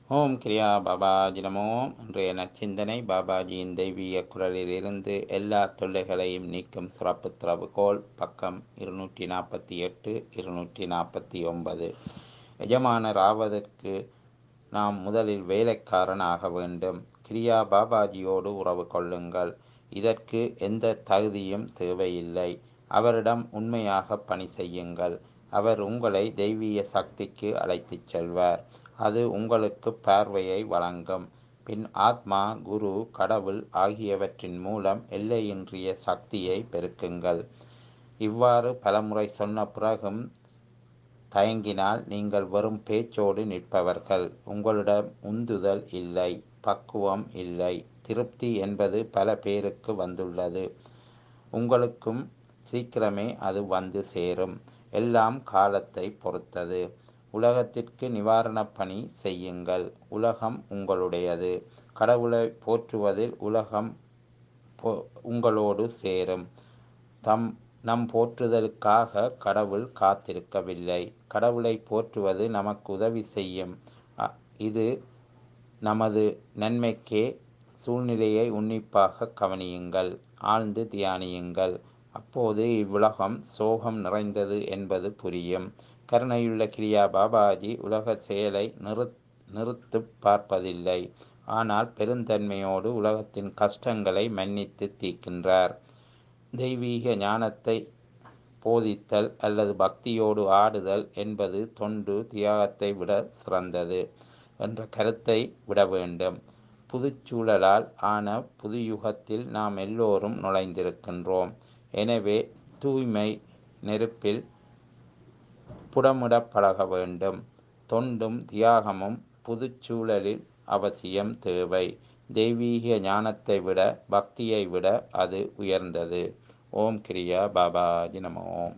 ஓம் கிரியா பாபாஜி நமோ இன்றைய நற்சிந்தனை பாபாஜியின் தெய்வீக குரலிலிருந்து எல்லா தொல்லைகளையும் நீக்கும் சிறப்பு திறவுகோல் பக்கம் இருநூற்றி நாற்பத்தி எட்டு இருநூற்றி நாற்பத்தி ஒன்பது எஜமானர் ஆவதற்கு நாம் முதலில் வேலைக்காரன் ஆக வேண்டும் கிரியா பாபாஜியோடு உறவு கொள்ளுங்கள் இதற்கு எந்த தகுதியும் தேவையில்லை அவரிடம் உண்மையாக பணி செய்யுங்கள் அவர் உங்களை தெய்வீக சக்திக்கு அழைத்துச் செல்வார் அது உங்களுக்கு பார்வையை வழங்கும் பின் ஆத்மா குரு கடவுள் ஆகியவற்றின் மூலம் எல்லையின்றிய சக்தியை பெருக்குங்கள் இவ்வாறு பலமுறை சொன்ன பிறகும் தயங்கினால் நீங்கள் வெறும் பேச்சோடு நிற்பவர்கள் உங்களிடம் உந்துதல் இல்லை பக்குவம் இல்லை திருப்தி என்பது பல பேருக்கு வந்துள்ளது உங்களுக்கும் சீக்கிரமே அது வந்து சேரும் எல்லாம் காலத்தை பொறுத்தது உலகத்திற்கு நிவாரணப் பணி செய்யுங்கள் உலகம் உங்களுடையது கடவுளை போற்றுவதில் உலகம் உங்களோடு சேரும் தம் நம் போற்றுதலுக்காக கடவுள் காத்திருக்கவில்லை கடவுளை போற்றுவது நமக்கு உதவி செய்யும் இது நமது நன்மைக்கே சூழ்நிலையை உன்னிப்பாக கவனியுங்கள் ஆழ்ந்து தியானியுங்கள் அப்போது இவ்வுலகம் சோகம் நிறைந்தது என்பது புரியும் கருணையுள்ள கிரியா பாபாஜி உலக செயலை நிறு நிறுத்து பார்ப்பதில்லை ஆனால் பெருந்தன்மையோடு உலகத்தின் கஷ்டங்களை மன்னித்து தீர்க்கின்றார் தெய்வீக ஞானத்தை போதித்தல் அல்லது பக்தியோடு ஆடுதல் என்பது தொண்டு தியாகத்தை விட சிறந்தது என்ற கருத்தை விட வேண்டும் புதுச்சூழலால் ஆன புது யுகத்தில் நாம் எல்லோரும் நுழைந்திருக்கின்றோம் எனவே தூய்மை நெருப்பில் புடமிடப் பழக வேண்டும் தொண்டும் தியாகமும் புதுச்சூழலில் அவசியம் தேவை தெய்வீக ஞானத்தை விட பக்தியை விட அது உயர்ந்தது ஓம் கிரியா பாபாஜி நம ஓம்